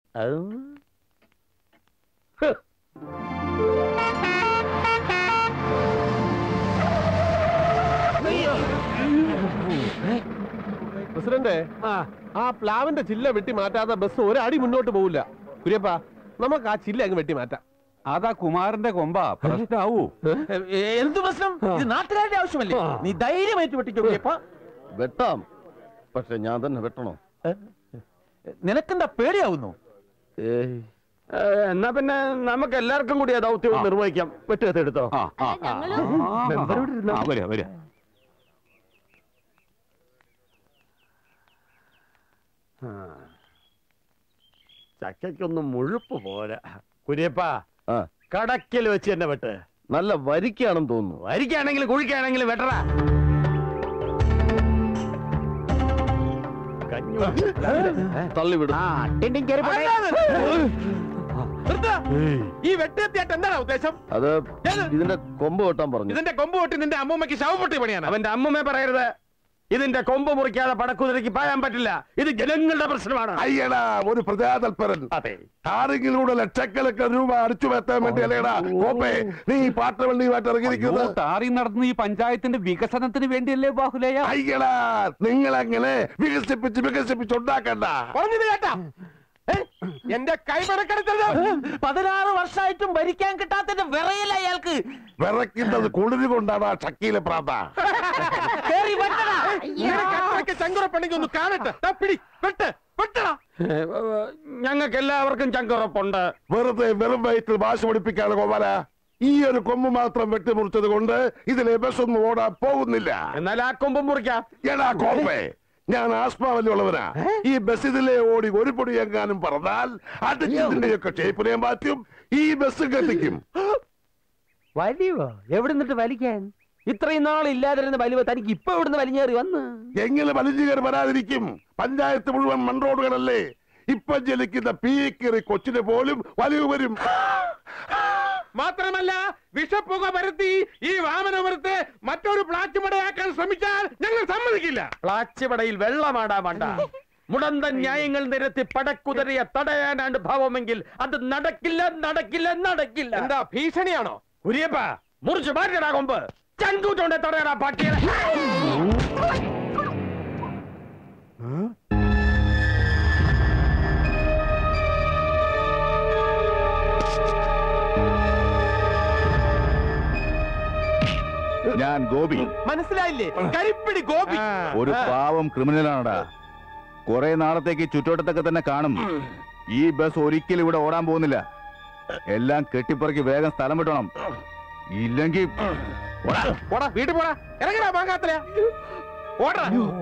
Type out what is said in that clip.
President ആ പ്ലാവിന്റെ ചില്ല വെട്ടി മാറ്റാതെ ബസ് ഒരടി മുന്നോട്ട് പോവില്ല കുര്യപ്പ നമുക്ക് ആ ചില്ല അങ്ങ് വെട്ടി മാറ്റാം അതാ കുമാരന്റെ കൊമ്പാ പ്രശ്നാവൂ എന്ത് പ്രശ്നം ഇത് നാട്ടുകാരുടെ ആവശ്യമല്ലേ നീ ധൈര്യമായിട്ട് വെട്ടിക്കോ വെട്ടാം പക്ഷെ ഞാൻ തന്നെ വെട്ടണോ നിനക്കെന്താ പേടിയാവുന്നു ഏയ് എന്നാ പിന്നെ നമുക്ക് എല്ലാവർക്കും കൂടി ആ ദൗത്യം നിർവഹിക്കാം വെട്ടുകത്തെടുത്തോ ആ ആ ആ, വരാ വരാ ചക്കയ്ക്കൊന്നും മുഴുപ്പ് പോരാ കുര്യപ്പാ ആ കടക്കിൽ വെച്ച് തന്നെ വെട്ട് നല്ല വരിക്കാണെന്ന് തോന്നുന്നു വരിക്കാണെങ്കിലും കുഴിക്കാണെങ്കിലും വെട്ടറ തള്ളിവിടും ഈ വെട്ടിയെത്തിയായിട്ട് എന്താണ് ഉദ്ദേശം അത് ഇതിന്റെ കൊമ്പ് വെട്ടാൻ പറഞ്ഞു ഇതിന്റെ കൊമ്പ് പൊട്ടി നിന്റെ അമ്മൂമ്മയ്ക്ക് ശവപ്പെട്ടി പണിയാണ് അവന്റെ അമ്മമ്മ പറയരുത് ഇതിന്റെ കൊമ്പ് മുറിക്കാതെ പടക്കുതിരക്ക് പായാൻ പറ്റില്ല ഇത് ജനങ്ങളുടെ പ്രശ്നമാണ് അയ്യടാ ഒരു പ്രജാതൽപരൻ അതെ ആരെങ്കിലൂടെ ലക്ഷക്കണക്കിന് രൂപ അടിച്ചു വെത്താൻ വേണ്ടി അല്ലേടാ കോപ്പേ നീ ഈ പാട്ടവണ്ടിയുമായിട്ട് ഇറങ്ങിയിരിക്കുന്നത് താറി നടന്ന ഈ പഞ്ചായത്തിന്റെ വികസനത്തിന് വേണ്ടിയല്ലേ ബാഹുലയ അയ്യടാ നിങ്ങൾ അങ്ങനെ വികസിപ്പിച്ച് വികസിപ്പിച്ച് ഉണ്ടാക്കണ്ട പറഞ്ഞത് കേട്ടാ ഏ? എന്റെ കൈ മടക്കെടുത്തത് പതിനാറ് വർഷമായിട്ടും ഭരിക്കാൻ കിട്ടാത്തതിന്റെ വിറയില്ല അയാൾക്ക് വിറയ്ക്കുന്നത് കുളിര് കൊണ്ടാണ് ആ ഷക്കീലെ പ്രാന്ത കേറി വെട്ടടാ. കട്ടയ്ക്ക് ചങ്കുറപ്പണെങ്കിൽ ഒന്ന് കാണട്ടെ ദാ പിടി വെട്ട് വെട്ടടാ ഞങ്ങൾക്ക് എല്ലാവർക്കും ചങ്കുറപ്പുണ്ട് വെറുതെ വെറും വയറ്റിൽ ഭാഷ പഠിപ്പിക്കാണ് ഗോപാല ഈ ഒരു കൊമ്പ് മാത്രം വെട്ടിമുറിച്ചത് കൊണ്ട് ഇതിലെ ബസ്സൊന്നും ഓടാൻ പോകുന്നില്ല എന്നാൽ ആ കൊമ്പ് മുറിക്കാം എടാ കോപ്പേ ഞാൻ ആസ്മാവല്ലുള്ളവനാ ഈ ബസ് ഇതിലെ ഓടി ഒരു പൊടി എങ്ങാനും പറഞ്ഞാൽ അടിച്ചതിന്റെയൊക്കെ ഷേപ്പിനെ മാറ്റും ഈ ബസ് കത്തിക്കും വലിയോ എവിടെ നിന്നിട്ട് വലിക്കാൻ ഇത്രയും നാൾ ഇല്ലാതിരുന്ന വലിവ് തനിക്ക് ഇപ്പൊ ഇവിടുന്ന് വലിഞ്ഞേറി വന്ന് എങ്ങനെ വലിഞ്ഞു കയറി വരാതിരിക്കും പഞ്ചായത്ത് മുഴുവൻ മൺറോഡുകളല്ലേ ഇപ്പൊ ജലിക്കുന്ന പീക്കിറി കൊച്ചിന് പോലും വലിവ് വരും മാത്രമല്ല വിഷപ്പുക പരത്തി ഈ വാമനപുരത്തെ മറ്റൊരു പ്ലാച്ചുമടയാക്കാൻ ശ്രമിച്ചാൽ ഞങ്ങൾ സമ്മതിക്കില്ല പ്ലാച്ചിപടയിൽ വെള്ളമാടാ മണ്ട മുടന്തൻ ന്യായങ്ങൾ നിരത്തി പടക്കുതിരയെ തടയാനാണ് ഭാവമെങ്കിൽ അത് നടക്കില്ല നടക്കില്ല നടക്കില്ല എന്താ ഭീഷണിയാണോ കുരിയപ്പ മുറിച്ച് മാറ്റടാ കൊമ്പ് ചങ്കൂറ്റോണ്ടെ തടയടാ പാട്ടിയെ ഞാൻ ഗോപി മനസ്സിലായില്ലേ കരിപ്പിടി ഗോപി ഒരു പാവം ക്രിമിനലാണടാ കുറെ നാളത്തേക്ക് ചുറ്റോട്ടത്തൊക്കെ തന്നെ കാണും ഈ ബസ് ഒരിക്കലും ഇവിടെ ഓടാൻ പോകുന്നില്ല എല്ലാം കെട്ടിപ്പറക്കി വേഗം സ്ഥലം വിട്ടണം ഇല്ലെങ്കിൽ പോടാ വീട്ടിൽ പോടാ ഇറങ്ങടാ മാങ്ങാത്തല ഓടാ